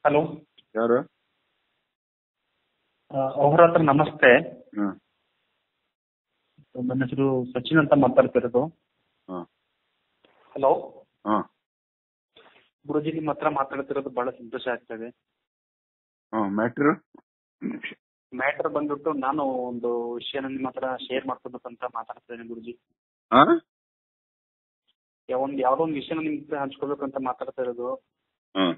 Hello ಯಾರು ಅವ್ರ ಹತ್ರ ನಮಸ್ತೆ ಹ್ಮ್ ನನ್ನ ಹೆಸರು ಸಚಿನ್ ಅಂತ ಮಾತಾಡ್ತಿರೋದು ಹ್ಮ್ ಹಲೋ ಹ್ಮ್ ಗುರುಜಿ ನಿಮ್ಮ ಹತ್ರ ಮಾತಾಡ್ತಿರೋದು ಬಹಳ ಸಂತೋಷ ಆಗ್ತದೆ ಹ್ಮ್ ಮ್ಯಾಟ್ರ್ ಮ್ಯಾಟರ್ ಬಂದ್ಬಿಟ್ಟು ನಾನು ಒಂದು ವಿಷಯನ ನಿಮ್ಮ ಹತ್ರ ಶೇರ್ ಮಾಡ್ಕೋಬೇಕಂತ ಮಾತಾಡ್ತಿದ್ದೇನೆ ಗುರುಜಿ ಹಾ ಯಾವ ಒಂದು ಯಾವ್ದೋ ಒಂದು ವಿಷಯನ ನಿಮ್ ಹತ್ರ ಹಂಚ್ಕೋಬೇಕಂತ ಮಾತಾಡ್ತಾ ಇರೋದು ಹ್ಮ್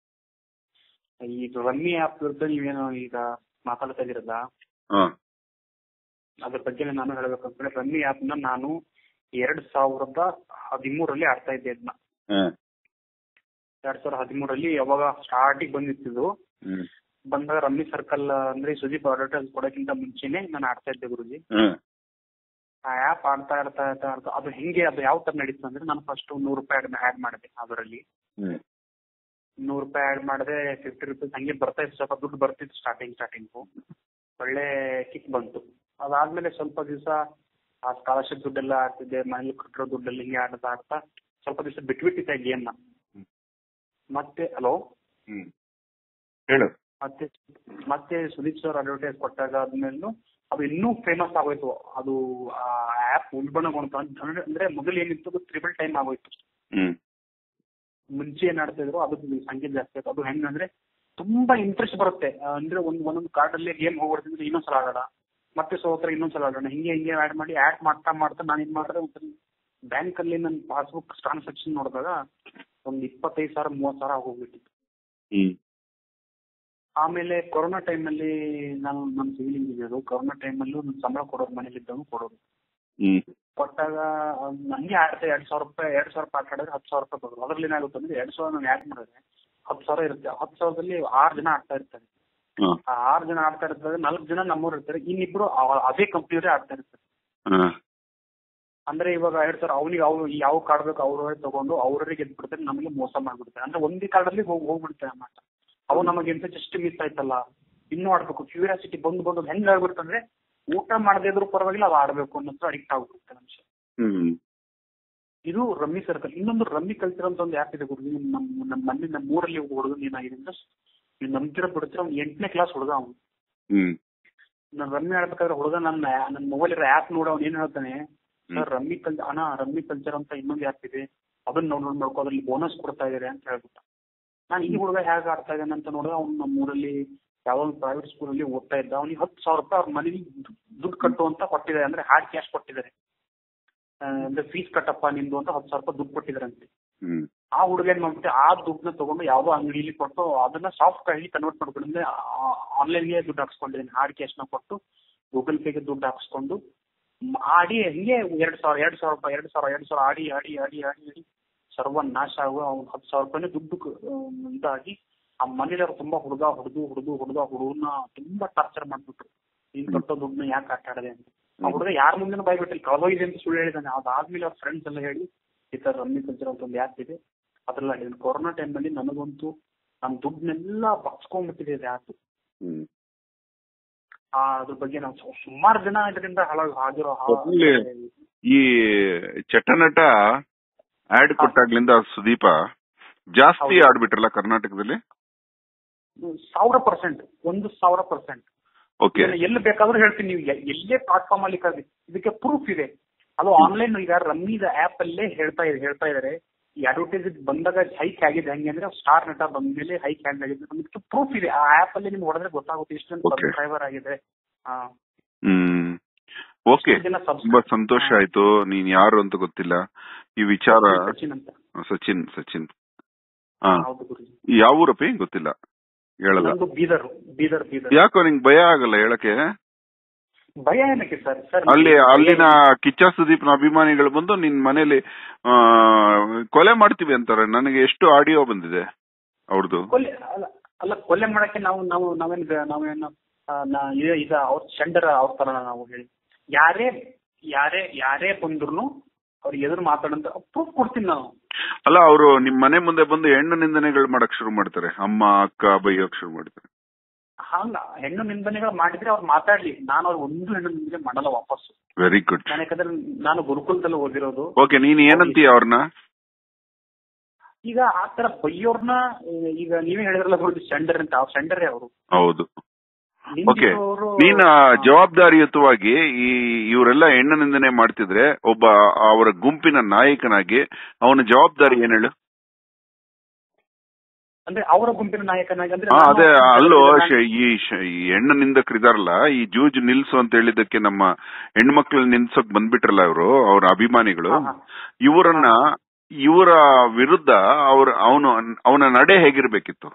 ಈ ರಮ್ಮಿ ಆಪ್ ವಿರುದ್ಧ ನೀವೇನು ಈಗ ಮಾತಾಡ್ತಾ ಇದೀರಲ್ಲ ಹ್ಮ್ ಅದ್ರ ಬಗ್ಗೆ ನಾನು ಹೇಳ್ಬೇಕಂದ್ರೆ ರಮ್ಮಿ ಆಪ್ ನ ನಾನು ಎರಡ್ ಸಾವಿರದ ಹದಿಮೂರಲ್ಲಿ ಆಡ್ತಾ ಇದ್ದೆ ಅದನ್ನ ಹ್ಮ್ ಎರಡ್ ಸಾವಿರದ ಹದಿಮೂರಲ್ಲಿ ಯಾವಾಗ ಸ್ಟಾರ್ಟಿಗೆ ಬಂದಿತ್ತು ಹ್ಮ್ ಬಂದಾಗ ರಮ್ಮಿ ಸರ್ಕಲ್ ಅಂದ್ರೆ ಸುದೀಪ್ ಅಡ್ವರ್ಟೈಸ್ ಕೊಡೋಕ್ಕಿಂತ ಮುಂಚೆನೆ ನಾನು ಆಡ್ತಾ ಇದ್ದೆ ಗುರುಜಿ ಹ್ಮ್ ಆ ಆ್ಯಪ್ ಆಡ್ತಾ ಆಡ್ತಾ ಆಡ್ತಾ ಆಡ್ತಾ ಅದು ಹೆಂಗೆ ಅದು ಯಾವ ತರ ನಡೀತು ಅಂದ್ರೆ ನಾನು ಫಸ್ಟ್ ನೂರು ರೂಪಾಯಿ ಆ್ಯಡ್ ಮಾಡಿದೆ ಅದರಲ್ಲಿ ಹ್ಮ್ ನೂರು ರೂಪಾಯಿ ಆ್ಯಡ್ ಮಾಡಿದೆ ಫಿಫ್ಟಿ ರುಪೀಸ್ ಹಂಗೆ ಬರ್ತಾ ಇತ್ತು ಸ್ವಲ್ಪ ದುಡ್ಡು ಬರ್ತಿತ್ತು ಸ್ಟಾರ್ಟಿಂಗ್ ಸ್ಟಾರ್ಟಿಂಗು ಒಳ್ಳೆ ಕಿಕ್ ಬಂತು ಅದಾದ್ಮೇಲೆ ಸ್ವಲ್ಪ ದಿವಸ ಆ ಸ್ಕಾಲರ್ಶಿಪ್ ದುಡ್ಡೆಲ್ಲ ಆಡ್ತಿದ್ದೆ ಮನೇಲಿ ಕೊಟ್ಟಿರೋ ದುಡ್ಡೆಲ್ಲ ಹಿಂಗೆ ಆಡ್ತಾ ಆಡ್ತಾ ಸ್ವಲ್ಪ ದಿವಸ ಬಿಟ್ಬಿಟ್ಟಿದ್ದೆ ಗೇಮ್ನ ಮತ್ತೆ ಹಲೋ ಹ್ಮ್ ಹೇಳು ಮತ್ತೆ ಮತ್ತೆ ಸುದೀಪ್ ಸರ್ ಅಡ್ವರ್ಟೈಸ್ ಕೊಟ್ಟಾಗ ಆದ್ಮೇಲೆ ಅದು ಇನ್ನೂ ಫೇಮಸ್ ಆಗೋಯ್ತು ಅದು ಆ ಆ್ಯಪ್ ಉಲ್ಬಣಗೊಂಡು ಅಂದ್ರೆ ಅಂದ್ರೆ ಮೊದಲು ಏನಿತ್ತು ಅದು ತ್ರಿಬಲ್ ಟೈಮ್ ಆಗೋಯ್ತು ಹ್ಮ್ ಮುಂಚೆ ಏನ್ ಆಡ್ತಿದ್ರು ಅದು ಸಂಖ್ಯೆ ಜಾಸ್ತಿ ಆಯ್ತು ಅದು ಹೆಂಗಂದ್ರೆ ತುಂಬಾ ಇಂಟ್ರೆಸ್ಟ್ ಬರುತ್ತೆ ಆ, ಅಂದ್ರೆ ಒಂದ್ ಒಂದೊಂದು ಕಾರ್ಡ್ ಅಲ್ಲಿ ಗೇಮ್ ಹೋಗ್ಬಿಡ್ತಿದ್ರೆ ಇನ್ನೊಂದ್ಸಲ ಆಡೋಣ ಮತ್ತೆ ಸೋತ್ರ ಇನ್ನೊಂದ್ಸಲ ಆಡೋಣ ಹಿಂಗೆ ಹಿಂಗೆ ಆಡ್ ಮಾಡಿ ಆಡ್ ಮಾಡ್ತಾ ಮಾಡ್ತಾ ನಾನು ಏನ್ ಮಾಡಿದ್ರೆ ಒಂದ್ಸಲ ಬ್ಯಾಂಕ್ ಅಲ್ಲಿ ನನ್ನ ಪಾಸ್ಬುಕ್ ಟ್ರಾನ್ಸಾಕ್ಷನ್ ನೋಡಿದಾಗ ಒಂದ್ ಇಪ್ಪತ್ತೈದು ಸಾವಿರ ಮೂವತ್ತು ಸಾವಿರ ಹೋಗ್ಬಿಟ್ಟಿತ್ತು ಹ್ಮ್ ಆಮೇಲೆ ಕೊರೋನಾ ಟೈಮಲ್ಲಿ ನಾನು ನಮ್ಮ ಸಿವಿಲ್ ಇಂಜಿನಿಯರ್ ಕೊರೋನಾ ಟೈಮಲ್ಲೂ ನನ್ನ ಸಂಬಳ ಕೊಡೋರು ಮನೇಲಿ ಇದ್ದವನು ಕೊಡೋರು ಹ್ಮ್ ಕೊಟ್ಟಾಗ ಅದ್ ನಂಗೆ ಆಡ್ತಾ ಎರಡ್ ಸಾವಿರ ರೂಪಾಯಿ ಎರಡ್ ಸಾವಿರ ರೂಪಾಯಿ ಆಡಿದ್ರೆ ಹತ್ತು ಸಾವಿರ ರೂಪಾಯಿ ಬರೋದು ಅದ್ರಲ್ಲಿ ಏನಾಗುತ್ತೆ ಅಂದ್ರೆ ಎರಡ್ ಸಾವಿರ ನಾನು ಆ್ಯಡ್ ಮಾಡಿದ್ರೆ ಹತ್ತು ಸಾವಿರ ಇರುತ್ತೆ ಹತ್ತು ಸಾವಿರದಲ್ಲಿ ಆರು ಜನ ಆಡ್ತಾ ಇರ್ತಾರೆ ಹ್ಮ್ ಆ ಆರು ಜನ ಆಡ್ತಾ ಇರ್ತಾರೆ ನಾಲ್ಕು ಜನ ನಮ್ಮೂರು ಇರ್ತಾರೆ ಇನ್ನಿಬ್ರು ಅವ- ಅದೇ ಕಂಪ್ನಿಯವರೇ ಆಡ್ತಾ ಇರ್ತಾರೆ ಹ್ಮ್ ಅಂದ್ರೆ ಇವಾಗ ಎರಡ್ ಸಾವಿರ ಅವನಿಗೆ ಅವ್ರು ಯಾವ ಕಾರ್ಡ್ ಬೇಕು ಅವ್ರವರೇ ತಗೊಂಡು ಅವ್ರಿಗೆ ಗೆದ್ಬಿಡ್ತಾರೆ ನಮಗೆ ಮೋಸ ಮಾಡ್ಬಿಡ್ತಾರೆ ಅಂದ್ರೆ ಒಂದೇ ಕಾರ್ಡಲ್ಲಿ ಹೋಗಿ ಹೋಗ್ಬಿಡ್ತಾರೆ ಅಮೌಂಟ್ ಅವು ನಮಗೆ ಎಂತ ಜಸ್ಟ್ ಮಿಸ್ ಆಯ್ತಲ್ಲ ಇನ್ನೂ ಆಡ್ಬೇಕು ಕ್ಯೂರಿಯಾಸಿಟಿ ಬಂದು ಬಂದು ಹೆಂಗ್ ಆಗ್ಬಿಡ್ತಂದ್ರೆ ಊಟ ಮಾಡದೇ ಇದ್ರೂ ಪರವಾಗಿಲ್ಲ ಅದು ಆಡ್ಬೇಕು ಅನ್ನೋದು ಅಡಿಕ್ಟ್ ಆಗ್ಬಿಡುತ್ತೆ ಮನುಷ್ಯ ಹ್ಮ್ ಇದು ರಮ್ಮಿ ಸರ್ಕಲ್ ಇನ್ನೊಂದು ರಮ್ಮಿ ಕಲ್ಚರ್ ಅಂತ ಒಂದು ಆ್ಯಪ್ ಇದೆ ಗುರು ನಮ್ಮ ನಮ್ಮ ಮನೆ ನಮ್ಮ ಊರಲ್ಲಿ ಒಬ್ಬ ಹುಡುಗ ಏನಾಗಿದೆ ಅಂದ್ರೆ ನೀವು ನಂಬ್ತಿರೋ ಬಿಡ್ತೀರ ಅವ್ನು ಎಂಟನೇ ಕ್ಲಾಸ್ ಹುಡುಗ ಅವ್ನು ಹ್ಮ್ ನಾನು ರಮ್ಮಿ ಆಡ್ಬೇಕಾದ್ರೆ ಹುಡುಗ ನನ್ನ ನನ್ನ ಮೊಬೈಲ್ ಇರೋ ಆ್ಯಪ್ ನೋಡಿ ಅವ್ನು ಏನ್ ಹೇಳ್ತಾನೆ ಸರ್ ರಮ್ಮಿ ಕಲ್ ಅಣ್ಣ ರಮ್ಮಿ ಕಲ್ಚರ್ ಅಂತ ಇನ್ನೊಂದು ಆ್ಯಪ್ ಇದೆ ಅದನ್ನ ಡೌನ್ಲೋಡ್ ಮಾಡ್ಕೋ ಅದ್ರಲ್ಲಿ ಬೋನಸ್ ಕೊಡ್ತಾ ಇದಾರೆ ಅಂತ ಹೇಳ್ಬಿಟ್ಟ ನಾನು ಈ ಹುಡುಗ ಹೇಗೆ ಆಡ್ತಾ ಇದ್ದಾನೆ ಅಂತ ನೋಡಿದ್ರೆ ಅವ್ನು ನಮ್ಮ ಊರಲ್ಲಿ ಯಾವ ಒಂದು ಪ್ರೈವೇಟ್ ಸ್ಕೂಲಲ್ಲಿ ಓದ್ತಾ ಇದ್ದ ಅವ್ನಿಗೆ ಹತ್ತು ಸಾವಿರ ರೂಪಾಯಿ ಅವ್ರ ಮನೇಲಿ ದುಡ್ಡು ಕಟ್ಟು ಅಂತ ಕೊಟ್ಟಿದ್ದಾರೆ ಅಂದ್ರೆ ಹಾರ್ಡ್ ಕ್ಯಾಶ್ ಕೊಟ್ಟಿದ್ದಾರೆ ಆ, ಅಂದ್ರೆ ಫೀಸ್ ಕಟ್ಟಪ್ಪ ನಿಂದು ಅಂತ ಹತ್ತು ಸಾವಿರ ರೂಪಾಯಿ ದುಡ್ಡು ಕೊಟ್ಟಿದ್ದಾರಂತೆ ಹ್ಮ್ ಆ ಹುಡುಗ ಏನ್ ಮಾಡ್ಬಿಟ್ಟು ಆ ದುಡ್ಡನ್ನ ತಗೊಂಡು ಯಾವ್ದೋ ಅಂಗಡಿಯಲ್ಲಿ ಕೊಟ್ಟು ಅದನ್ನ ಸಾಫ್ಟ್ ಕಾಯಿ ಕನ್ವರ್ಟ್ ಮಾಡ್ಕೊಂಡು ಅಂದ್ರೆ ಆನ್ಲೈನ್ಗೆ ದುಡ್ಡು ಹಾಕ್ಸ್ಕೊಂಡಿದ್ದೀನಿ ಹಾರ್ಡ್ ಕ್ಯಾಶ್ ನ ಕೊಟ್ಟು ಗೂಗಲ್ ಪೇಗೆ ದುಡ್ಡು ಹಾಕ್ಸ್ಕೊಂಡು ಮ್- ಆಡಿ ಹಿಂಗೆ ಎರಡ್ ಸಾವಿರ ಎರಡ್ ಸಾವಿರ ರೂಪಾಯಿ ಎರಡ್ ಸಾವಿರ ಎರಡ್ ಸಾವಿರ ಆಡಿ ಆಡಿ ಆಡಿ ಆಡಿ ಆಡಿ ಸರ್ವನಾಶ ಆಗುವ ಅವ್ನು ಹತ್ತು ಸಾವಿರ ರೂಪಾಯಿನೇ ದುಡ್ಡು ಕ- ಆಮ್, ಇದಾಗಿ ಆ ಮನೇಲಿ ತುಂಬಾ ಹುಡುಗ ಹುಡುಗ ಹುಡುಗ ಹುಡುಗ ಹುಡುಗನ ತುಂಬಾ ಟಾರ್ಚರ್ ಮಾಡ್ಬಿಟ್ರು ನೀನ್ ಕಟ್ಟೋ ದುಡ್ಡನ್ನ ಯಾಕೆ ಆಟ ಆಡದೆ ಅಂತ ಆ ಹುಡುಗ ಯಾರ ಮುಂದೆ ಬಾಯ್ಬಿಟ್ಟಿಲ್ಲ ಕಳೆದೋಗಿದೆ ಅಂತ ಸುಳ್ಳು ಹೇಳಿದಾನೆ ಅದಾದ್ಮೇಲೆ ಅವ್ರ ಫ್ರೆಂಡ್ಸ್ ಎಲ್ಲ ಹೇಳಿ ಈ ತರ ರಮ್ಮಿ ಕಲ್ಚರ್ ಅಂತ ಒಂದು ಆ್ಯಪ್ ಇದೆ ಅದ್ರಲ್ಲಿ ಆಡಿದ್ದೀನಿ ಕೊರೋನಾ ಟೈಮಲ್ಲಿ ನನಗಂತೂ ನನ್ನ ದುಡ್ಡನ್ನೆಲ್ಲ ಬಚ್ಕೊಂಡ್ಬಿಟ್ಟಿದೆ ಇದು ಆ್ಯಪ್ ಹ್ಮ್ ಆ ಅದ್ರ ಬಗ್ಗೆ ನಾವು ಸು- ಸುಮಾರು ಜನ ಇದರಿಂದ ಹಾಳಾಗಿ ಆಗಿರೋ ಒಟ್ನಲ್ಲಿ ಈ ಚಟನಟ ಆಡ್ ಕೊಟ್ಟಾಗ್ಲಿಂದ ಸುದೀಪ ಜಾಸ್ತಿ ಹೌದು. ಆಡ್ಬಿಟ್ರಲ್ಲ ಕರ್ನಾಟಕದಲ್ಲಿ ಸಾವಿರ ಪರ್ಸೆಂಟ್ ಒಂದು ಸಾವಿರ ಪರ್ಸೆಂಟ್ ಓಕೆ ಎಲ್ಲಿ ಬೇಕಾದ್ರೂ ಹೇಳ್ತೀನಿ ನೀವು ಎ- ಎಲ್ಲೇ ಪ್ಲಾಟ್ಫಾರ್ಮ್ ಅಲ್ಲಿ ಕರ್ದಿ ಇದಕ್ಕೆ ಪ್ರೂಫ್ ಇದೆ ಅದು ಆನ್ಲೈನ್ ಈಗ ರಮ್ಮಿದ ಆಪ್ ಅಲ್ಲೇ ಹೇಳ್ತಾ ಇದೆ ಹೇಳ್ತಾ ಇದಾರೆ ಈ ಅಡ್ವರ್ಟೈಸ್ ಬಂದಾಗ ಹೈಕ್ ಆಗಿದೆ ಹೆಂಗೆ ಅಂದ್ರೆ ಸ್ಟಾರ್ ನಟ ಬಂದ್ಮೇಲೆ ಹೈಕ್ ಹ್ಯಾಂಗ್ ಆಗಿದೆ ಅದಕ್ಕೆ ಪ್ರೂಫ್ ಇದೆ ಆ ಆಪ್ ಅಲ್ಲಿ ನಿಮ್ಗೆ ಹೊಡೆದ್ರೆ ಗೊತ್ತಾಗುತ್ತೆ ಇಷ್ಟೊಂದು Okay. ಸಬ್ಸ್ಕ್ರೈಬರ್ ಆಗಿದೆ ಹಾ ಹ್ಮ್ ಓಕೆ ಇಷ್ಟು ಜನ subscribe- ತುಂಬಾ ಸಂತೋಷ ಹಾ. ಆಯ್ತು ನೀನ್ ಯಾರು ಅಂತ ಗೊತ್ತಿಲ್ಲ ಈ ವಿಚಾರ ಸಚಿನ್ ಅಂತ ಸಚಿನ್ ಸಚಿನ್ ಹಾ ಹೌದು ಗುರುಜಿ ಯಾವ ಊರಪ್ಪಿ ಗೊತ್ತಿಲ್ಲ ಹೇಳಲ್ಲ ನಂದು ಬೀದರ್ ಬೀದರ್ ಬೀದರ್ ಯಾಕೋ ನಿಂಗ್ ಭಯ ಆಗಲ್ಲ ಹೇಳಕ್ಕೆ ಭಯ ಏನಕ್ಕೆ ಸರ್ ಸರ್ ಅಲ್ಲಿ ಅಲ್ಲಿನ ಕಿಚ್ಚ ಸುದೀಪ್ನ ಅಭಿಮಾನಿಗಳು ಬಂದು ನಿನ್ ಮನೇಲಿ ಆ, ಕೊಲೆ ಮಾಡ್ತೀವಿ ಅಂತಾರೆ ನನಗೆ ಎಷ್ಟು ಆಡಿಯೋ ಬಂದಿದೆ ಅವ್ರದ್ದು ಕೊಲೆ ಅಲ್ಲ ಅಲ್ಲ ಕೊಲೆ ಮಾಡಕ್ಕೆ ನಾವು ನಾವು ನಾವೇನ್ ಗ- ನಾವೇನು ಆ, ನಾ- ಇದ- ಇದ ಅವ್ರ ಚಂಡರ ಅವ್ರ ತರ ನಾವು ಹೇಳಿ ಯಾರೇ ಯಾರೇ ಯಾರೇ ಬಂದ್ರು ಅವ್ರಿಗೆ ಎದುರು ಮಾತಾಡಂತ ಪ್ರೂಫ್ ಕೊಡ್ತೀನಿ ನಾನು ಅಲ್ಲ ಅವರು ನಿಮ್ ಮನೆ ಮುಂದೆ ಬಂದು ಹೆಣ್ಣು ನಿಂದನೆಗಳು ಮಾಡಕ್ ಶುರು ಮಾಡ್ತಾರೆ ಅಮ್ಮ ಅಕ್ಕ ಬೈಯಕ್ ಶುರು ಮಾಡ್ತಾರೆ ಹಂಗ ಹೆಣ್ಣು ನಿಂದನೆಗಳು ಮಾಡಿದ್ರೆ ಅವ್ರು ಮಾತಾಡ್ಲಿ ನಾನು ಅವ್ರಿಗೆ ಒಂದು ಹೆಣ್ಣು ನಿಂದನೆ ಮಾಡಲ್ಲ ವಾಪಸ್ ವೆರಿ ಗುಡ್ ನಾನು ಯಾಕಂದ್ರೆ ನಾನು ಗುರುಕುಲದಲ್ಲಿ ಓದಿರೋದು ಓಕೆ ನೀನ್ ಏನಂತೀಯ ಅವ್ರನ್ನ ಈಗ ಆ ತರ ಬೈಯೋರ್ನ ಈಗ ನೀವೇ ಹೇಳಿದ್ರಲ್ಲ ಗುರುಜಿ ಸೆಂಡರ್ ಅಂತ ಅವ್ರು ಸೆಂಡರ್ ಅವರು ಹೌದು ಓಕೆ ನೀನ್ ಆ, ಜವಾಬ್ದಾರಿಯುತವಾಗಿ ಈ ಇವರೆಲ್ಲ ಹೆಣ್ಣು ನಿಂದನೆ ಮಾಡ್ತಿದ್ರೆ ಒಬ್ಬ ಅವರ ಗುಂಪಿನ ನಾಯಕನಾಗಿ ಅವನ ಜವಾಬ್ದಾರಿ ಏನ್ ಹೇಳು ಅಂದ್ರೆ ಅವರ ಗುಂಪಿನ ನಾಯಕನಾಗಿ ಅಂದ್ರೆ ಹಾ ನಾನು- ಅದೇ ಅಲ್ಲೋ ಶ- ಈ ಶ- ಈ ಹೆಣ್ಣು ನಿಂದಕರಿದಾರಲ್ಲ ಈ ಜೂಜ್ ನಿಲ್ಸು ಅಂತ ಹೇಳಿದ್ದಕ್ಕೆ ನಮ್ಮ ಹೆಣ್ಮಕ್ಳು ನಿಲ್ಸಕ್ ಬಂದ್ಬಿಟ್ರಲ್ಲ ಇವರು ಅವ್ರ ಅಭಿಮಾನಿಗಳು ಹಾ, ಹಾ. ಇವರನ್ನ ಇವರ ವಿರುದ್ಧ ಅವ್ರ ಅವನು ಅವನ ನಡೆ ಹೇಗಿರ್ಬೇಕಿತ್ತು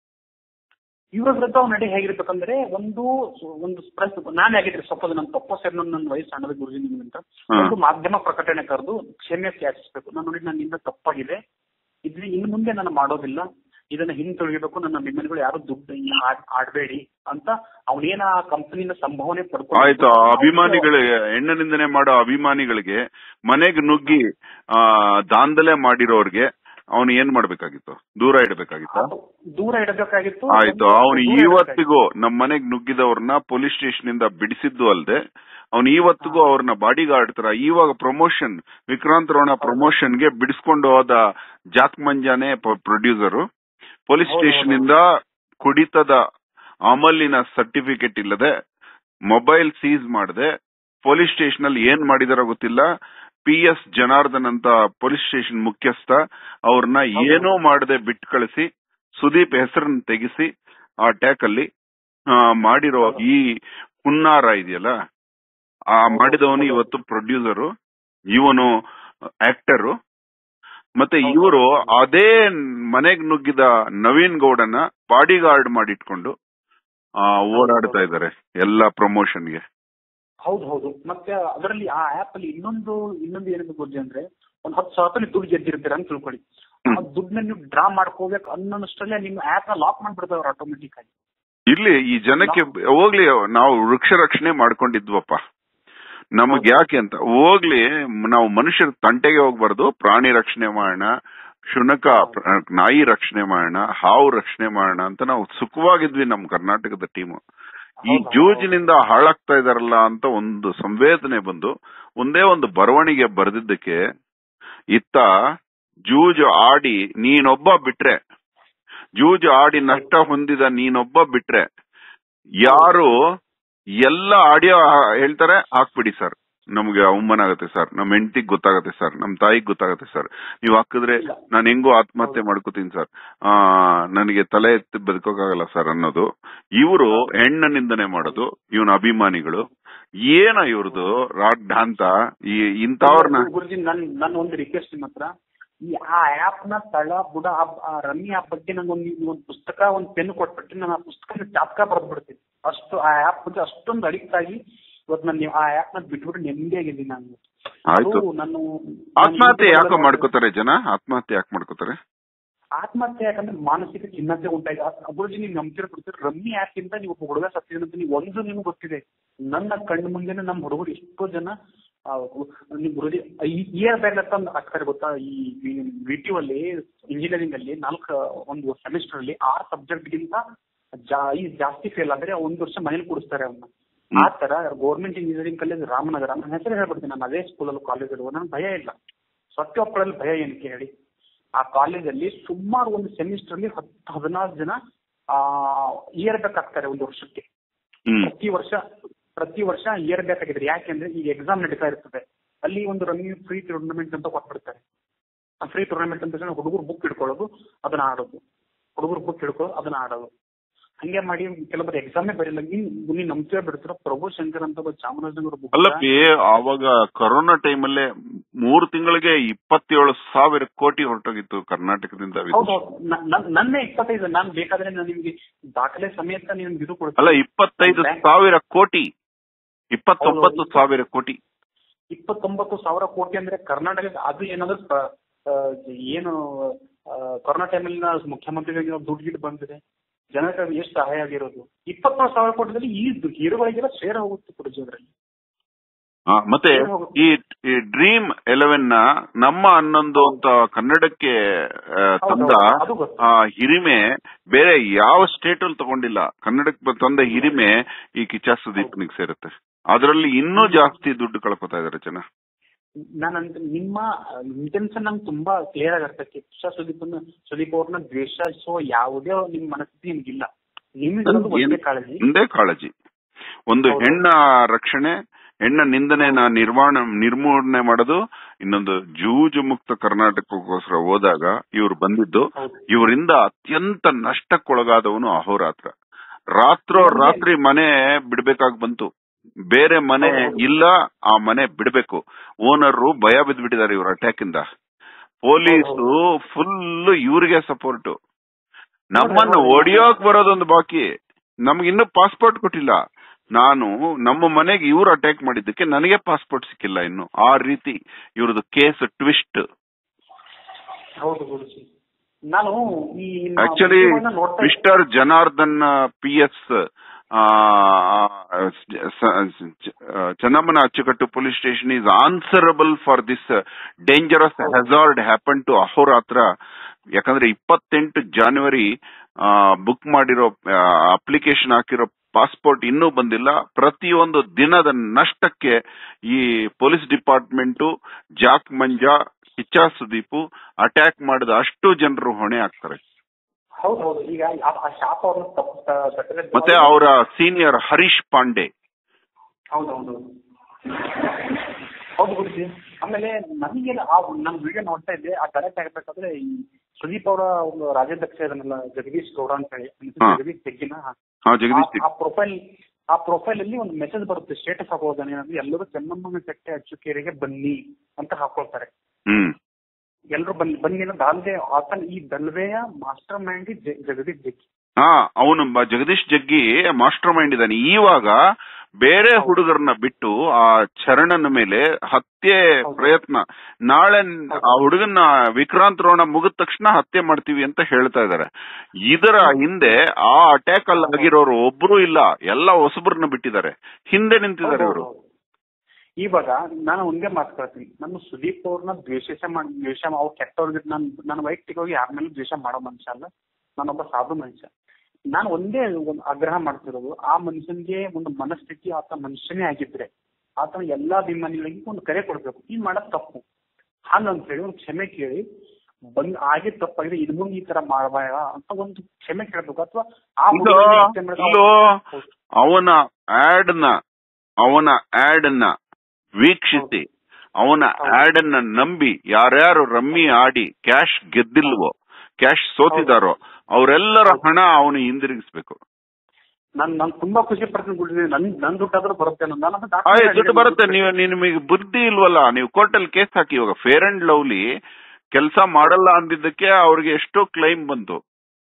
ಇವರ ವಿರುದ್ಧ ಅವ್ರ ನಡೆ ಹೇಗಿರ್ಬೇಕಂದ್ರೆ ಒಂದು ಒಂದು ಪ್ರೆಸ್ ನಾನೇ ಆಗಿದ್ರೆ ಸಪೋಸ್ ನನ್ನ ತಪ್ಪು ಸೇರಿ ನನ್ನ ವಯಸ್ಸು ಸಣ್ಣದ ಗುರುಜಿ ನಿಮ್ಗಿಂತ ಹಾ. ಒಂದು ಮಾಧ್ಯಮ ಪ್ರಕಟಣೆ ಕರೆದು ಕ್ಷಮೆ ಯಾಚಿಸ್ಬೇಕು ನಾನು ನೋಡಿ ನನ್ನಿಂದ ತಪ್ಪಾಗಿದೆ ಇದ್ರಿ ಇನ್ನು ಮುಂದೆ ನಾನು ಮಾಡೋದಿಲ್ಲ ಇದನ್ನ ಹಿಂತೊಳಿಬೇಕು ನನ್ನ ಅಭಿಮಾನಿಗಳು ಯಾರು ದುಡ್ಡು ಈ ಆಡ್- ಆಡ್ಬೇಡಿ ಅಂತ ಅವನೇನ ಆ ಕಂಪನಿನ ಸಂಭಾವನೆ ಪಡ್ಕೊಂಡು ಆಯ್ತು ಆ ಅಭಿಮಾನಿಗಳಿಗೆ ಹೆಣ್ಣು ನಿಂದನೆ ಮಾಡೋ ಅಭಿಮಾನಿಗಳಿಗೆ ಮನೆಗೆ ನುಗ್ಗಿ ಆ ದಾಂಧಲೆ ಮಾಡಿರೋರ್ಗೆ ಅವನು ಏನ್ ಮಾಡ್ಬೇಕಾಗಿತ್ತು ದೂರ ಇಡಬೇಕಾಗಿತ್ತ ಅದು ದೂರ ಇಡಬೇಕಾಗಿತ್ತು ಆಯ್ತು ಒಂದು ಅವನು ದೂರ ಇಡಬೇಕಾಗಿತ್ತು. ಇವತ್ತಿಗೂ ನಮ್ಮ ಮನೆಗ್ ನುಗ್ಗಿದವ್ರನ್ನ ಪೊಲೀಸ್ ಸ್ಟೇಷನ್ ಇಂದ ಬಿಡಿಸಿದ್ದು ಅಲ್ದೆ ಅವನು ಇವತ್ತಿಗೂ ಅವ್ರನ್ನ ಬಾಡಿ ಗಾರ್ಡ್ ತರ ಇವಾಗ ಪ್ರಮೋಷನ್ ವಿಕ್ರಾಂತ್ ರೋಣ ಪ್ರಮೋಷನ್ ಗೆ ಬಿಡಿಸ್ಕೊಂಡು ಹೋದ ಜಾಕ್ ಮಂಜಾನೆ ಪ್ರೊಡ್ಯೂಸರು ಪೊಲೀಸ್ ಹೌದು, ಸ್ಟೇಷನ್ ಹೌದು. ಇಂದ ಕುಡಿತದ ಅಮಲಿನ ಸರ್ಟಿಫಿಕೇಟ್ ಇಲ್ಲದೆ ಮೊಬೈಲ್ ಸೀಸ್ ಮಾಡದೆ ಪೊಲೀಸ್ ಸ್ಟೇಷನ್ ಅಲ್ಲಿ ಏನ್ ಮಾಡಿದಾರೋ ಗೊತ್ತಿಲ್ಲ ಪಿ ಎಸ್ ಜನಾರ್ದನ್ ಅಂತ ಪೊಲೀಸ್ ಸ್ಟೇಷನ್ ಮುಖ್ಯಸ್ಥ ಅವ್ರನ್ನ ಹೌದು. ಏನೂ ಮಾಡದೆ ಬಿಟ್ಟು ಕಳಿಸಿ ಸುದೀಪ್ ಹೆಸರನ್ನ ತೆಗಿಸಿ ಆ ಟ್ಯಾಕ್ ಅಲ್ಲಿ ಆ, ಮಾಡಿರೋ ಹೌದು. ಈ ಹುನ್ನಾರ ಇದೆಯಲ್ಲ ಆ ಹೌದು, ಮಾಡಿದವನು ಹೌದು. ಇವತ್ತು ಪ್ರೊಡ್ಯೂಸರು ಇವನು ಆಕ್ಟರು ಮತ್ತೆ ಹೌದು, ಇವರು ಹೌದು. ಅದೇ ಮನೆಗ್ ನುಗ್ಗಿದ ನವೀನ್ ಗೌಡನ ಬಾಡಿ ಗಾರ್ಡ್ ಮಾಡಿಟ್ಕೊಂಡು ಆ, ಓಡಾಡ್ತಾ ಇದ್ದಾರೆ ಎಲ್ಲಾ ಪ್ರಮೋಷನ್ಗೆ ಹೌದು ಹೌದು ಮತ್ತೆ ಅದರಲ್ಲಿ ಆ ಆಪ್ ಅಲ್ಲಿ ಇನ್ನೊಂದು ಇನ್ನೊಂದು ಏನಿದೆ ಗುರುಜಿ ಅಂದ್ರೆ ಒಂದ್ ಹತ್ತು ಸಾವಿರ ರೂಪಾಯಿ ನೀವು ದುಡ್ಡು ಗೆದ್ದಿರ್ತೀರ ಅಂತ ತಿಳ್ಕೊಳ್ಳಿ ಹ್ಮ್. ಆ ದುಡ್ಡನ್ನ ನೀವು ಡ್ರಾ ಮಾಡ್ಕೋಬೇಕು ಅನ್ನೋಷ್ಟರಲ್ಲೇ ನಿಮ್ಮ ಆಪ್ ನ ಲಾಕ್ ಮಾಡ್ಬಿಡ್ತಾವ್ರ ಆಟೋಮೆಟಿಕ್ ಆಗಿ ಇರ್ಲಿ ಈ ಜನಕ್ಕೆ ಹೋಗ್ಲಿ ನಾವು ವೃಕ್ಷ ರಕ್ಷಣೆ ಮಾಡ್ಕೊಂಡಿದ್ವಪ್ಪ ನಮಗ್ ಯಾಕೆ ಅಂತ ಹೋಗ್ಲಿ ನಾವು ಮನುಷ್ಯರ ತಂಟೆಗೆ ಹೋಗ್ಬಾರ್ದು ಪ್ರಾಣಿ ರಕ್ಷಣೆ ಮಾಡೋಣ ಶುನಕ ಪ್ರ- ನಾಯಿ ರಕ್ಷಣೆ ಮಾಡೋಣ ಹಾವು ರಕ್ಷಣೆ ಮಾಡೋಣ ಅಂತ ನಾವು ಸುಖವಾಗಿದ್ವಿ ನಮ್ ಕರ್ನಾಟಕದ ಟೀಮು ಈ ಹೌದು, ಜೂಜಿನಿಂದ ಹಾಳಾಗ್ತಾ ಇದಾರಲ್ಲ ಅಂತ ಒಂದು ಸಂವೇದನೆ ಬಂದು ಒಂದೇ ಒಂದು ಬರವಣಿಗೆ ಬರೆದಿದ್ದಕ್ಕೆ ಇತ್ತ ಜೂಜು ಆಡಿ ನೀನೊಬ್ಬ ಬಿಟ್ರೆ ಜೂಜು ಆಡಿ ನಷ್ಟ ಹೊಂದಿದ ನೀನೊಬ್ಬ ಬಿಟ್ರೆ ಯಾರು ಎಲ್ಲ ಆಡಿಯೋ ಹೇಳ್ತಾರೆ ಹಾಕ್ಬಿಡಿ ಸರ್ ನಮ್ಗೆ ಅವಮಾನ ಆಗುತ್ತೆ ಸರ್ ನಮ್ ಹೆಂಡತಿಗ್ ಗೊತ್ತಾಗತ್ತೆ ಸರ್ ನಮ್ ತಾಯಿಗ್ ಗೊತ್ತಾಗತ್ತೆ ಸರ್ ನೀವ್ ಹಾಕಿದ್ರೆ ನಾನು ಹೆಂಗೋ ಆತ್ಮಹತ್ಯೆ ಮಾಡ್ಕೋತೀನಿ ಸರ್ ಆ ನನಗೆ ತಲೆ ಎತ್ತಿ ಬದುಕೋಕಾಗಲ್ಲ ಸರ್ ಅನ್ನೋದು ಇವರು ಹೆಣ್ಣ ನಿಂದನೆ ಮಾಡೋದು ಇವನ ಅಭಿಮಾನಿಗಳು ಏನ ಇವ್ರದ್ದು ರಾಡ್ ಅಂತ ಈ ಇಂಥವ್ರನ್ನ ಗುರುಜಿ ನನ್ ನನ್ನ ಒಂದು ರಿಕ್ವೆಸ್ಟ್ ನಿಮ್ಮ ಹತ್ರ ಈ ಆ ಆಪ್ ನ ತಳ ಬುಡ ಆ- ಆ ರಮ್ಮಿ ಆಪ್ ಬಗ್ಗೆ ನಂಗೊಂದು ಒಂದು ಪುಸ್ತಕ ಒಂದು ಪೆನ್ ಕೊಟ್ಬಿಟ್ರೆ ನಾನು ಆ ಪುಸ್ತಕ ಚಾಪ್ಕ ಬರ್ದ್ಬಿಡ್ತೀನಿ ಅಷ್ಟು ಆ ಆಪ್ ಬಗ್ಗೆ ಅಷ್ಟೊಂದು ಅಡಿಕ್ಟ್ ಆಗಿ ಇವತ್ತು ನಾನು ಆ ಆಪ್ ನ ಬಿಟ್ಬಿಟ್ಟು ನೆಮ್ಮದಿಯಾಗಿದ್ದೀನಿ ನಾನು ಆಯ್ತು ಅದು ನಾನು ಆತ್ಮಹತ್ಯೆ ನಾನು ಯಾಕೋ ಮಾಡ್ಕೋತಾರೆ ಜನ ಆತ್ಮಹತ್ಯೆ ಯಾಕೆ ಮಾಡ್ಕೋತಾರೆ ಆತ್ಮಹತ್ಯೆ ಯಾಕಂದ್ರೆ ಮಾನಸಿಕ ಖಿನ್ನತೆ ಉಂಟಾಗಿದೆ ಅಭಿವೃದ್ಧಿ ನೀವು ನಂಬ್ತಿರ ಬಿಡ್ತೀರಿ ರಮ್ಮಿ ಆಪ್ ಇಂದ ನೀವು ಒಬ್ಬ ಹುಡುಗ ಸತ್ತಿದೆ ಅಂತ ನೀವು ಒಂದು ನಿಮ್ಗೆ ಗೊತ್ತಿದೆ ನನ್ನ ಕಣ್ಣು ಮುಂದೆನೆ ನಮ್ಮ ಹುಡುಗರು ಎಷ್ಟೋ ಜನ ಆ, ನಿಮ್ ಗುರುಜಿ ಇಯರ್ ಬ್ಯಾಗ್ ಅಂತ ಒಂದು ಆಗ್ತಾರೆ ಗೊತ್ತಾ ಈ ವಿ ಟಿ ಅಲ್ಲಿ ಇಂಜಿನಿಯರಿಂಗ್ ಅಲ್ಲಿ ನಾಲ್ಕು ಒಂದು ಸೆಮಿಸ್ಟರ್ ಅಲ್ಲಿ ಆರ್ ಸಬ್ಜೆಕ್ಟ್ ಗಿಂತ ಜಾ- ಈ ಜಾಸ್ತಿ ಫೇಲ್ ಆದ್ರೆ ಒಂದ್ ವರ್ಷ ಮನೇಲಿ ಕೂಡಿಸ್ತಾರೆ ಅವನ್ನ ಆ ತರ ಗೌರ್ಮೆಂಟ್ ಇಂಜಿನಿಯರಿಂಗ್ ಕಾಲೇಜ್ ರಾಮನಗರ ನನ್ನ ಹೆಸರು ಹೇಳ್ಬಿಡ್ತೀನಿ ನಾನು ಅದೇ ಸ್ಕೂಲಲ್ಲಿ ಕಾಲೇಜ್ ಇರುವ ನನ್ಗೆ ಭಯ ಇಲ್ಲ ಸತ್ಯ ಒಪ್ಪಳಲ್ಲಿ ಭಯ ಏನಕ್ಕೆ ಹೇಳಿ ಆ ಕಾಲೇಜಲ್ಲಿ ಸುಮಾರು ಒಂದು ಸೆಮಿಸ್ಟರ್ ಅಲ್ಲಿ ಹತ್ತು ಹದಿನಾರು ಜನ ಆ ಇಯರ್ ಬೇಕಾಗ್ತಾರೆ ಒಂದು ವರ್ಷಕ್ಕೆ ಹ್ಮ್ ಪ್ರತಿ ವರ್ಷ ಪ್ರತಿ ವರ್ಷ ಇಯರ್ ಬೇಕಾಗಿದ್ರೆ ಯಾಕೆಂದ್ರೆ ಈಗ ಎಕ್ಸಾಮ್ ನಡೀತಾ ಇರ್ತದೆ ಅಲ್ಲಿ ಒಂದು ರನ್ನಿಂಗ್ ಫ್ರೀ ಟೂರ್ನಮೆಂಟ್ ಅಂತ ಕೊಟ್ಬಿಡ್ತಾರೆ ಆ ಫ್ರೀ ಟೂರ್ನಮೆಂಟ್ ಅಂತ ಹೇಳಿ ಹುಡುಗರು ಬುಕ್ ಇಟ್ಕೊಳ್ಳೋದು ಅದನ್ನ ಆಡೋದು ಹುಡುಗರು ಬುಕ್ ಹಿಡ್ಕೊಳ್ಳೋದು ಅದನ್ನ ಆಡೋದು ಹಂಗೆ ಮಾಡಿ ಕೆಲವರು ಎಕ್ಸಾಮೇ ಬರೀಲ್ಲ ಇನ್ ನೀನ್ ನಂಬ್ತೀರ ಬಿಡ್ತೀರ ಪ್ರಭು ಶಂಕರ್ ಅಂತ ಒಬ್ಬ ಚಾಮರಾಜನಗರ book ಅಲ್ಲಪ್ಪಿ ಅವಾಗ ಕೊರೋನಾ ಟೈಮಲ್ಲೇ ಮೂರು ತಿಂಗಳಿಗೆ ಇಪ್ಪತ್ತೇಳು ಸಾವಿರ ಕೋಟಿ ಹೊರಟೋಗಿತ್ತು ಕರ್ನಾಟಕದಿಂದ ಹೌದು ವಿದೇಶ. ಹೌದು. ನ- ನನ್- ನನ್ನೇ ಇಪ್ಪತ್ತೈದು ನಾನು ಬೇಕಾದ್ರೆ ನಾನು ನಿಮ್ಗೆ ದಾಖಲೆ ಸಮೇತ ನಿಮ್ಗೆ ಇದು ಕೊಡ್ತೀನಿ ಅಲ್ಲ ಇಪ್ಪತ್ತೈದು ಬ್ಯಾಂಕ್- ಸಾವಿರ ಕೋಟಿ ಇಪ್ಪತ್ತೊಂಬತ್ತು ಹೌದು. ಸಾವಿರ ಕೋಟಿ ಇಪ್ಪತ್ತೊಂಬತ್ತು ಸಾವಿರ ಕೋಟಿ ಅಂದ್ರೆ ಕರ್ನಾಟಕ ಅದು ಏನಾದ್ರು ಪ- ಆ, ಏನು ಆ, ಕೊರೋನಾ ಟೈಮಲ್ಲಿ ಮುಖ್ಯಮಂತ್ರಿಗಳಿಗೆ ದುಡ್ಡು ಗಿಡ್ ಬಂದಿದೆ ಜನರಿಗೆ ಎಷ್ಟು ಸಹಾಯ ಆಗಿರೋದು ಇಪ್ಪತ್ತೇಳು ಸಾವಿರ ಕೋಟಿದಲ್ಲಿ ಈ ಹೀರೋಗಳಿಗೆಲ್ಲ ಶೇರ್ ಹೋಗುತ್ತೆ ಕೊಡುಜಿ ಅದರಲ್ಲಿ ಆ, ಮತ್ತೆ ಏನು ಹೋಗುತ್ತೆ? ಈ ಈ ಡ್ರೀಮ್ ಎಲೆವೆನ್ ನ ನಮ್ಮ ಹನ್ನೊಂದು ಅಂತ ಕನ್ನಡಕ್ಕೆ ಆ, ತಂದ ಹೌದು, ಅದು ಗೊತ್ತು. ಆ ಹಿರಿಮೆ ಬೇರೆ ಯಾವ ಸ್ಟೇಟ್ ಅಲ್ಲಿ ತಗೊಂಡಿಲ್ಲ ಕನ್ನಡಕ್ಕೆ ಬ- ತಂದ ಹಿರಿಮೆ ಈ ಕಿಚ್ಚ ಸುದೀಪ್ನಿಗೆ ಸೇರುತ್ತೆ ಅದರಲ್ಲಿ ಇನ್ನೂ ಜಾಸ್ತಿ ದುಡ್ಡು ಕಳ್ಕೊತಾ ಇದಾರೆ ಜನ ನಾನು ಅಂತ ನಿಮ್ಮ ಇಂಟೆನ್ಷನ್ ನಂಗೆ ತುಂಬಾ ಕ್ಲಿಯರ್ ಆಗಿ ಅರ್ಥ ಕಿಚ್ಚ ಸುದೀಪನ ಸುದೀಪ್ ಅವ್ರನ್ನ ದ್ವೇಷಿಸೋ ಯಾವುದೇ ನಿಮ್ ಮನಸ್ಥಿತಿ ನಿಮ್ಗಿಲ್ಲ ನಿಮ್ಗೆ ಒಂದೇ ಕಾಳಜಿ ಒಂದೇ ಕಾಳಜಿ ಒಂದು ಹೌದು. ಹೆಣ್ಣ ರಕ್ಷಣೆ ಹೆಣ್ಣ ನಿಂದನೆನ ನಿರ್ಮಾಣ ನಿರ್ಮೂಲನೆ ಮಾಡೋದು ಇನ್ನೊಂದು ಜೂಜು ಮುಕ್ತ ಕರ್ನಾಟಕಕ್ಕೋಸ್ಕರ ಹೋದಾಗ ಇವ್ರು ಬಂದಿದ್ದು ಹೌದು ಇವರಿಂದ ಅತ್ಯಂತ ನಷ್ಟಕ್ಕೊಳಗಾದವನು ಅಹೋರಾತ್ರ ರಾತ್ರೋ ರಾತ್ರಿ ಮನೆ ಬಿಡ್ಬೇಕಾಗ್ ಬಂತು ಬೇರೆ ಮನೆ ಹೌದು. ಇಲ್ಲ ಆ ಮನೆ ಬಿಡ್ಬೇಕು ಓನರ್ ಭಯ ಬಿದ್ದ್ಬಿಟ್ಟಿದ್ದಾರೆ ಇವ್ರ ಅಟ್ಯಾಕ್ ಇಂದ ಪೊಲೀಸು ಫುಲ್ ಇವ್ರಿಗೆ ಸಪೋರ್ಟ್ ನಮ್ಮನ್ನ ಹೌದು. ಒಡಿಯೋಕ್ ಬರೋದೊಂದು ಬಾಕಿ ನಮ್ಗೆ ಇನ್ನೂ ಪಾಸ್ಪೋರ್ಟ್ ಕೊಟ್ಟಿಲ್ಲ ನಾನು ನಮ್ಮ ಮನೆಗೆ ಇವ್ರು ಅಟ್ಯಾಕ್ ಮಾಡಿದ್ದಕ್ಕೆ ನನಗೆ ಪಾಸ್ಪೋರ್ಟ್ ಸಿಕ್ಕಿಲ್ಲ ಇನ್ನು ಆ ರೀತಿ ಇವ್ರದ್ದು ಕೇಸ್ ಟ್ವಿಸ್ಟ್ ಹೌದು ಗುರುಜಿ ನಾನು ಈ ನಿಮ್ಮ ಆಕ್ಚುಲಿ ವಿಡಿಯೋವನ್ನ ನೋಡ್ತಾ ಮಿಸ್ಟರ್ ಜನಾರ್ದನ್ ಪಿ ಎಸ್ ಚೆನ್ನಮ್ಮನ ಅಚ್ಚುಕಟ್ಟು police station is answerable for this dangerous hazard happen to ಅಹೋರಾತ್ರ ಯಾಕಂದ್ರೆ ಇಪ್ಪತ್ತೆಂಟು ಜಾನ್ವರಿ ಬುಕ್ ಮಾಡಿರೋ ಅಪ್ಲಿಕೇಶನ್ ಹಾಕಿರೋ ಪಾಸ್ಪೋರ್ಟ್ ಇನ್ನೂ ಬಂದಿಲ್ಲ ಪ್ರತಿಯೊಂದು ದಿನದ ನಷ್ಟಕ್ಕೆ ಈ ಪೊಲೀಸ್ ಡಿಪಾರ್ಟ್ಮೆಂಟು ಜಾಕ್ ಮಂಜಾ ಕಿಚ್ಚಾ ಸುದೀಪು ಅಟ್ಯಾಕ್ ಮಾಡಿದ ಅಷ್ಟು ಜನರು ಹೊಣೆ ಆಗ್ತಾರೆ ಹೌದು ಹೌದು ಈಗ ಆ- ಆ ಶಾಪ್ ಅವ್ರನ್ನ ತಪ್ಪು ತಟ್ಟರೆ ಮತ್ತೆ ಅವರ ಸೀನಿಯರ್ ಹರೀಶ್ ಪಾಂಡೆ ಹೌದು ಹೌದು ಹೌದು ಗುರುಜಿ ಆಮೇಲೆ ನನಗೆ ಆ ನನ್ನ ವಿಡಿಯೋ ನೋಡ್ತಾ ಇದ್ದೆ ಆ ಕರೆಕ್ಟ್ ಆಗ್ಬೇಕಾದ್ರೆ ಈ ಸುದೀಪ್ ಅವರ ಒಂದು ರಾಜ್ಯಾಧ್ಯಕ್ಷ ಇದನ್ನಲ್ಲ ಜಗದೀಶ್ ಗೌಡ ಅಂತ ಹೇಳಿ ಹಾ. ಜಗದೀಶ್ ತೆಗ್ಗಿನ ಹಾ ಜಗದೀಶ್ ಆ ಪ್ರೊಫೈಲ್ ಆ ಪ್ರೊಫೈಲ್ ಅಲ್ಲಿ ಒಂದು ಮೆಸೇಜ್ ಬರುತ್ತೆ ಸ್ಟೇಟಸ್ ಹಾಕೋದಾನೆ ಏನಂದ್ರೆ ಎಲ್ಲರೂ ಚೆನ್ನಮ್ಮನ ಕಟ್ಟೆ ಅಚ್ಚುಕೇರಿಗೆ ಬನ್ನಿ ಅಂತ ಹಾಕೊಳ್ತಾರೆ ಹ್ಮ್ ಎಲ್ಲರೂ ಬನ್ನಿ ಬನ್ನಿ ಅನ್ನೋದು ಅಲ್ಲದೆ ಆತನ ಈ ದಲ್ವೆಯ ಮಾಸ್ಟರ್ ಮೈಂಡ್ ಜಗದೀಶ್ ಜಗ್ಗಿ ಹಾ ಅವನು ಜಗದೀಶ್ ಜಗ್ಗಿ ಮಾಸ್ಟರ್ ಮೈಂಡ್ ಇದ್ದಾನೆ ಇವಾಗ ಬೇರೆ ಹುಡುಗರನ್ನ ಬಿಟ್ಟು ಆ ಚರಣನ ಮೇಲೆ ಹತ್ಯೆ ಹೌದು. ಪ್ರಯತ್ನ ನಾಳೆ ಆ ಹುಡುಗನ ವಿಕ್ರಾಂತ್ ರೋಣ ಮುಗಿದ ತಕ್ಷಣ ಹತ್ಯೆ ಮಾಡ್ತೀವಿ ಅಂತ ಹೇಳ್ತಾ ಇದಾರೆ ಇದರ ಹಿಂದೆ ಆ ಅಟ್ಯಾಕ್ ಅಲ್ಲಿ ಆಗಿರೋರು ಒಬ್ರು ಇಲ್ಲ ಎಲ್ಲ ಹೊಸಬ್ರನ್ನ ಬಿಟ್ಟಿದ್ದಾರೆ ಹಿಂದೆ ನಿಂತಿದ್ದಾರೆ ಇವರು ಹೌದು, ಹೌದು. ಇವಾಗ ನಾನು ಒಂದೇ ಮಾತು ಕೇಳ್ತೀನಿ ನಾನು ಸುದೀಪ್ ಅವ್ರನ್ನ ದ್ವೇಷ ಮಾಡಿ ದ್ವೇಷ ಅವ್ರು ಕೆಟ್ಟವ್ರಿಗೆ ನಾನು ನಾನು ವೈಯಕ್ತಿಕವಾಗಿ ಯಾರ ಮೇಲೂ ದ್ವೇಷ ಮಾಡೋ ಮನುಷ್ಯ ಅಲ್ಲ ನಾನೊಬ್ಬ ಸಾಧು ಮನುಷ್ಯ ನಾನು ಒಂದೇ ಒಂದು ಆಗ್ರಹ ಮಾಡ್ತಿರೋದು ಆ ಮನುಷ್ಯನಿಗೆ ಒಂದು ಮನಸ್ಥಿತಿ ಆತ ಮನುಷ್ಯನೇ ಆಗಿದ್ರೆ ಆತನ ಎಲ್ಲಾ ಅಭಿಮಾನಿಗಳಿಗೆ ಒಂದು ಕರೆ ಕೊಡ್ಬೇಕು ಈ ಮಾಡೋದ್ ತಪ್ಪು ಹಾಗಂತ ಹೇಳಿ ಒಂದು ಕ್ಷಮೆ ಕೇಳಿ ಬಂದ್ ಆಗಿದ್ ತಪ್ಪಾಗಿದೆ ಇದ್ ಮುಂದೆ ಈ ತರ ಮಾಡಬೇಡ ಅಂತ ಒಂದು ಕ್ಷಮೆ ಕೇಳ್ಬೇಕು ಅಥವಾ ಆ ಇದು ಹುಡುಗನಿಗೆ ಹತ್ಯೆ ಮಾಡಿದ- ಇಲ್ಲೋ ಹೌದು. ಅವನ ಆಡ್ ನ ಅವನ ಆಡ್ ನ ವೀಕ್ಷಿಸಿ ಅವನ ಹೌದು. ಆಡ್ ಅನ್ನ ನಂಬಿ ಯಾರ್ಯಾರು ರಮ್ಮಿ ಆಡಿ ಕ್ಯಾಶ್ ಗೆದ್ದಿಲ್ವೋ ಕ್ಯಾಶ್ ಸೋತಿದಾರೋ ಅವರೆಲ್ಲರ ಹೌದು. ಹಣ ಅವನು ಹಿಂದಿರುಗಿಸ್ಬೇಕು ನಾನ್ ನಾನ್ ತುಂಬಾ ಖುಷಿ ಪಡ್ತೀನಿ ಗುರುಜಿ ನನ್ ನನ್ ದುಡ್ಡಾದ್ರೂ ಬರುತ್ತೆ ಅನ್ನೋದು. ನಾನು ಅದು ಆಯ್ document ದುಡ್ಡು ಆಗಿದೆ. ಬರುತ್ತೆ ನೀವು ನಿಮಗೆ ಬುದ್ಧಿ ಇಲ್ವಲ್ಲ ನೀವು ಕೋರ್ಟಲ್ಲಿ ಕೇಸ್ ಹಾಕಿ ಇವಾಗ ಫೇರ್ ಅಂಡ್ ಲವ್ಲಿ ಕೆಲಸ ಮಾಡಲ್ಲ ಅಂದಿದ್ದಕ್ಕೆ ಅವ್ರಿಗೆ ಎಷ್ಟೋ ಕ್ಲೈಮ್ ಬಂತು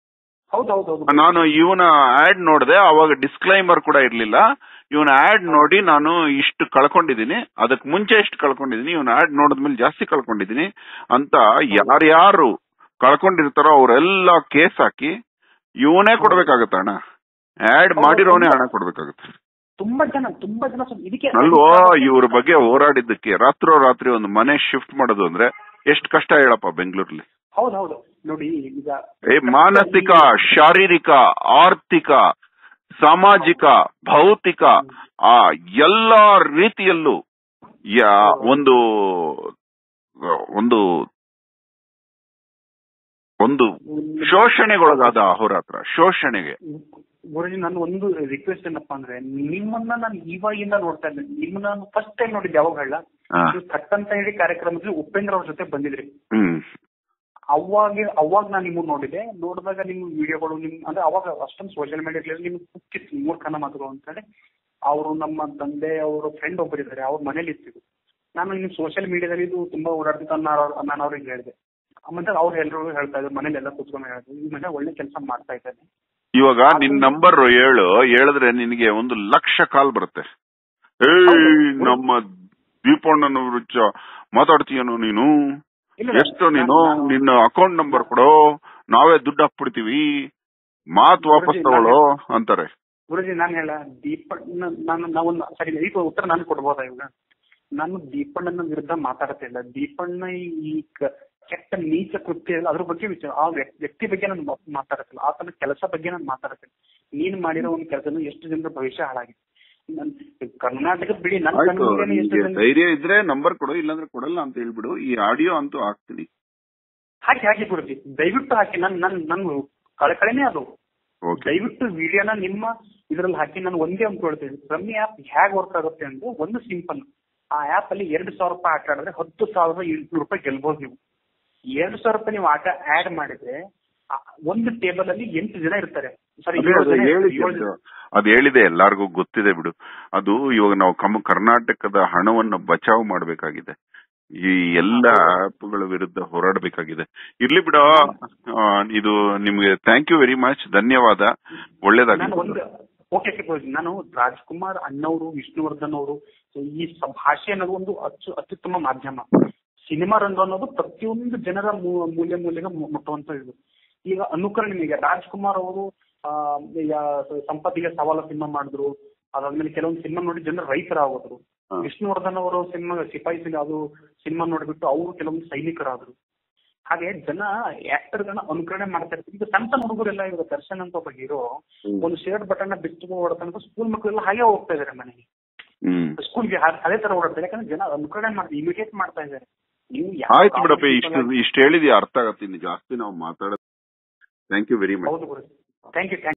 ಹೌದು ಹೌದು ಹೌದು ನಾನು ಇವನ ಆಡ್ ನೋಡಿದೆ ಅವಾಗ ಡಿಸ್ಕ್ಲೈಮರ್ ಕೂಡ ಇರ್ಲಿಲ್ಲ ಇವನ ಆಡ್ ನೋಡಿ ನಾನು ಇಷ್ಟು ಕಳ್ಕೊಂಡಿದೀನಿ ಅದಕ್ ಮುಂಚೆ ಇಷ್ಟು ಕಳ್ಕೊಂಡಿದೀನಿ ಇವನ ಆಡ್ ನೋಡಿದ್ಮೇಲೆ ಜಾಸ್ತಿ ಕಳ್ಕೊಂಡಿದೀನಿ ಅಂತ ಯಾರ್ಯಾರು ಕಳ್ಕೊಂಡಿರ್ತಾರೋ ಅವರೆಲ್ಲ ಕೇಸ್ ಹಾಕಿ ಇವನೇ ಕೊಡ್ಬೇಕಾಗತ್ತ ಹಣ ಆಡ್ ಹೌದು, ಮಾಡಿರೋನೇ ತುಂಬಾ- ಹಣ ಕೊಡ್ಬೇಕಾಗತ್ತೆ ತುಂಬಾ ಜನ ತುಂಬಾ ಜನ ಸ್ವಲ್ಪ ಇದಕ್ಕೆ ಅಲ್ವೋ ಇವ್ರ ಬಗ್ಗೆ ಹೋರಾಡಿದ್ದಕ್ಕೆ ರಾತ್ರೋ ರಾತ್ರಿ ಒಂದು ಮನೆ ಶಿಫ್ಟ್ ಮಾಡೋದು ಅಂದ್ರೆ ಎಷ್ಟು ಕಷ್ಟ ಹೇಳಪ್ಪ ಬೆಂಗಳೂರಲ್ಲಿ ಹೌದು ಹೌದು ನೋಡಿ ಈಗ ಏ ಮಾನಸಿಕ ಶಾರೀರಿಕ ಆರ್ಥಿಕ ಸಾಮಾಜಿಕ ಭೌತಿಕ ಆ ಎಲ್ಲಾ ರೀತಿಯಲ್ಲೂ ಯಾ- ಒಂದು ಒಂದು ಒಂದು ಶೋಷಣೆಗೊಳಗಾದ ಅಹೋರಾತ್ರ ಶೋಷಣೆಗೆ ಗುರುಜಿ ನನ್ನ ಒಂದು ರಿಕ್ವೆಸ್ಟ್ ಏನಪ್ಪಾ ಅಂದ್ರೆ ನಿಮ್ಮನ್ನ ನಾನು ಇವಾಗಿಂದ ನೋಡ್ತಾ ಇದ್ದೇನೆ ನಿಮ್ಮನ್ನ ನಾನು ಫಸ್ಟ್ ಟೈಮ್ ನೋಡಿದ್ದೆ ಯಾವಾಗ ಹೇಳ ಹಾ. ನೀವು ಥಟ್ಟಂತ ಹೇಳಿ ಕಾರ್ಯಕ್ರಮದಲ್ಲಿ ಉಪೇಂದ್ರ ಅವ್ರ ಜೊತೆ ಬಂದಿದ್ರಿ ಹ್ಮ್ ಅವಾಗ ಅವಾಗ ನಾನು ನಿಮ್ಮನ್ನ ನೋಡಿದೆ ನೋಡಿದಾಗ ನಿಮ್ಮ ವಿಡಿಯೋಗಳು ನಿಮ್ ಅಂದ್ರೆ ಅವಾಗ ಅಷ್ಟೊಂದು ಸೋಷಿಯಲ್ ಮೀಡಿಯಾದಲ್ಲಿ ನಿಮ್ಗೆ ಕುಕ್ಕಿತ್ತು ಮೂರ್ಖನ ಮಾತುಗಳು ಅಂತ ಹೇಳಿ ಅವರು ನಮ್ಮ ತಂದೆ ಅವರ ಫ್ರೆಂಡ್ ಒಬ್ಬರಿದ್ದಾರೆ ಅವ್ರ ಮನೇಲಿ ಇರ್ತಿದ್ರು ನಾನು ನಿಮ್ ಸೋಷಿಯಲ್ ಮೀಡಿಯಾದಲ್ಲಿ ಇದು ತುಂಬಾ ಓಡಾಡ್ತಿತ್ತು ನಾನು ನಾನು ಅವ್ರಿಗೆ ಹೇಳಿದೆ ಮತ್ತೆ ಅವ್ರು ಎಲ್ರಿಗೂ ಹೇಳ್ತಾ ಇದ್ರು ಮನೇಲಿ ಎಲ್ಲ ಕೂತ್ಕೊಂಡು ಹೇಳ್ತಾರೆ ಈ ಮನೆ ಒಳ್ಳೆ ಕೆಲಸ ಮಾಡ್ತಾ ಇದ್ದಾನೆ ಇವಾಗ ನಿನ್ ನಂಬರ್ ಹೇಳು ಹೇಳಿದ್ರೆ ನಿನಗೆ ಒಂದು ಲಕ್ಷ ಕಾಲ್ ಬರುತ್ತೆ ಏಯ್ ಹೌದು. ನಮ್ಮ ದೀಪಣ್ಣನ ವಿರುದ್ಧ ಮಾತಾಡ್ತೀಯನು ನೀನು ಇಲ್ಲ, ಎಷ್ಟು ನೀನು ನಾನು- ನಿನ್ನ ಅಕೌಂಟ್ ನಂಬರ್ ಕೊಡು ನಾವೇ ದುಡ್ಡು ಹಾಕ್ಬಿಡ್ತೀವಿ ಮಾತ್ ವಾಪಸ್ ಗುರುಜಿ, ತಗೊಳ್ಳೋ ಅಂತಾರೆ ಗುರುಜಿ ನಾನು ಹೇಳ ದೀಪಣ್ಣ ನಾನು ನಾವೊಂದು ಸರಿ ಈ ಉತ್ತರ ನಾನು ಕೊಡ್ಬೋದಾ ಇವಾಗ ನಾನು ದೀಪಣ್ಣನ ವಿರುದ್ಧ ಮಾತಾಡ್ತಿಲ್ಲ ದೀಪಣ್ಣ ಈ- ಈ ಕ- ಕೆಟ್ಟ ನೀಚ ಕೃತ್ಯ ಇಲ್ಲ ಅದ್ರ ಬಗ್ಗೆ ವಿಚಾರ ಆ ವ್ಯಕ್ತಿ ವ್ಯಕ್ತಿ ಬಗ್ಗೆ ನಾನು ಮಾ- ಮಾತಾಡ್ತಿಲ್ಲ ಆತನ ಕೆಲಸ ಬಗ್ಗೆ ನಾನು ಮಾತಾಡ್ತೀನಿ ನೀನ್ ಮಾಡಿರೋ ಒಂದು ಕೆಲಸ ಎಷ್ಟು ಜನರ ಭವಿಷ್ಯ ಹಾಳಾಗಿದೆ ನನ್ ಕರ್ನಾಟಕ ಬಿಡಿ ನನ್ನ ಆಯ್ತು ಕಣ್ಮುಂದೆನೇ ಎಷ್ಟು ನಿಮ್ಗೆ ಜನ- ಧೈರ್ಯ ಇದ್ರೆ ನಂಬರ್ ಕೊಡು ಇಲ್ಲಾಂದ್ರೆ ಕೊಡಲ್ಲ ಅಂತ ಹೇಳ್ಬಿಡು ಈ ಆಡಿಯೋ ಅಂತೂ ಹಾಕ್ತೀನಿ ಹಾಕಿ ಹಾಕಿ ಕೊಡ್ತಿ ದಯವಿಟ್ಟು ಹಾಕಿ ನನ್ ನನ್ ನನ್ ಕಳಕಳಿನೇ ಅದು ಓಕೆ ದಯವಿಟ್ಟು ವಿಡಿಯೋನ ನಿಮ್ಮ ಇದ್ರಲ್ಲಿ ಹಾಕಿ ನಾನು ಒಂದೇ ಅಂತ ಹೇಳ್ತೀನಿ ರಮ್ಮಿ ಆಪ್ ಹೇಗ್ ವರ್ಕ್ ಆಗುತ್ತೆ ಅಂದ್ರೆ ಒಂದು ಸಿಂಪಲ್ ಆ ಆಪ್ ಅಲ್ಲಿ ಎರಡು ಸಾವಿರ ರೂಪಾಯಿ ಆಟ ಆಡಿದ್ರೆ ಹತ್ತು ಸಾವಿರದ ಎಂಟುನೂರು ರೂಪಾಯಿ ಗೆಲ್ಬಹುದು ನೀವು ಎರಡು ಸಾವಿರ ರೂಪಾಯಿ ನೀವು ಆಟ ಆಡ್ ಮಾಡಿದ್ರೆ ಆ ಒಂದು ಟೇಬಲ್ ಅಲ್ಲಿ ಎಂಟು ಜನ ಇರ್ತಾರೆ ಸಾರಿ ಅದೇ ಏಳು ಅದು ಜನ ಹೇಳಿದೆ ಏಳು ಅದು. ಜನ. ಅದು ಹೇಳಿದೆ ಎಲ್ಲಾರ್ಗೂ ಗೊತ್ತಿದೆ ಬಿಡು ಅದು ಇವಾಗ ನಾವು ಕಮ್ ಕರ್ನಾಟಕದ ಹಣವನ್ನು ಬಚಾವ್ ಮಾಡಬೇಕಾಗಿದೆ ಈ ಎಲ್ಲ ಆಪ್ಗಳ ವಿರುದ್ಧ ಹೋರಾಡಬೇಕಾಗಿದೆ ಇರ್ಲಿ ಬಿಡ ಆ, ಇದು ನಿಮ್ಗೆ ಥ್ಯಾಂಕ್ ಯು ವೆರಿ ಮಚ್ ಧನ್ಯವಾದ ನಾನು ಒಳ್ಳೇದಾಗಲಿ ಒಂದು ಓಕೆ ನಾನು ರಾಜ್ಕುಮಾರ್ ಅಣ್ಣವರು ವಿಷ್ಣುವರ್ಧನ್ ಅವರು ಈ ಸ- ಭಾಷೆ ಅನ್ನೋದು ಒಂದು ಅಚ್ಚು ಅತ್ಯುತ್ತಮ ಮಾಧ್ಯಮ ಸಿನಿಮಾ ರಂಗ ಅನ್ನೋದು ಪ್ರತಿಯೊಂದು ಜನರ ಮೂ- ಮೂಲೆ ಮೂಲೆಗೆ ಮು- ಮುಟ್ಟುವಂತ ಇದು ಈಗ ಅನುಕರಣೆ ಈಗ ರಾಜ್ಕುಮಾರ್ ಅವರು ಆ, ಈಗ ಸಂಪತ್ತಿಗೆ ಸವಾಲ ಸಿನಿಮಾ ಮಾಡಿದ್ರು ಅದಾದ್ಮೇಲೆ ಕೆಲವೊಂದು ಸಿನಿಮಾ ನೋಡಿ ಜನರು ರೈತರಾಗೋದ್ರು ಹಾ. ವಿಷ್ಣುವರ್ಧನ್ ಅವರು ಸಿನಿಮಾ ಸಿಪಾಯಿ ಸಿಂಗ್ ಅದು ಸಿನಿಮಾ ನೋಡ್ಬಿಟ್ಟು ಅವರು ಕೆಲವೊಂದು ಸೈನಿಕರಾದ್ರು ಹಾಗೆ ಜನ ಆಕ್ಟರ್ ಗಳನ್ನ ಅನುಕರಣೆ ಮಾಡ್ತಾ ಇರ್ತಾರೆ ಈಗ ಸಣ್ಣ ಸಣ್ಣ ಹುಡುಗರೆಲ್ಲ ಇವಾಗ ದರ್ಶನ್ ಅಂತ ಒಬ್ಬ ಹೀರೋ ಒಂದು ಶರ್ಟ್ ಬಟನ್ ಬಿಟ್ಟು ಓಡತನಕ ಸ್ಕೂಲ್ ಮಕ್ಕಳೆಲ್ಲ ಹಾಗೆ ಹೋಗ್ತಾ ಇದಾರೆ ಮನೆಗೆ ಹ್ಮ್ ಸ್ಕೂಲ್ಗೆ ಅದೇ ತರ ಓಡಾಡ್ತಾರೆ ಯಾಕಂದ್ರೆ ಜನ ಅನುಕರಣೆ ಮಾಡ್ತಾರೆ ಇಮಿಟೇಟ್ ಮಾಡ್ತಾ ಇದ್ದಾರೆ ನೀವು ಯಾವ ಆಯ್ತು ಬಿಡಪ್ಪ ಕಾಮನ್ ಇಷ್ಟು people ಆಗಿ- ಇಷ್ಟು ಹೇಳಿದ್ಯಾ ಅರ್ಥ ಆಗತ್ತೆ ಇನ್ನು ಜಾಸ್ತಿ ನಾವು ಮಾತಾಡೋದು ಥ್ಯಾಂಕ್ ಯು ವೆರಿ ಮಚ್ ಹೌದು ಗುರು ಥ್ಯಾಂಕ್ ಯು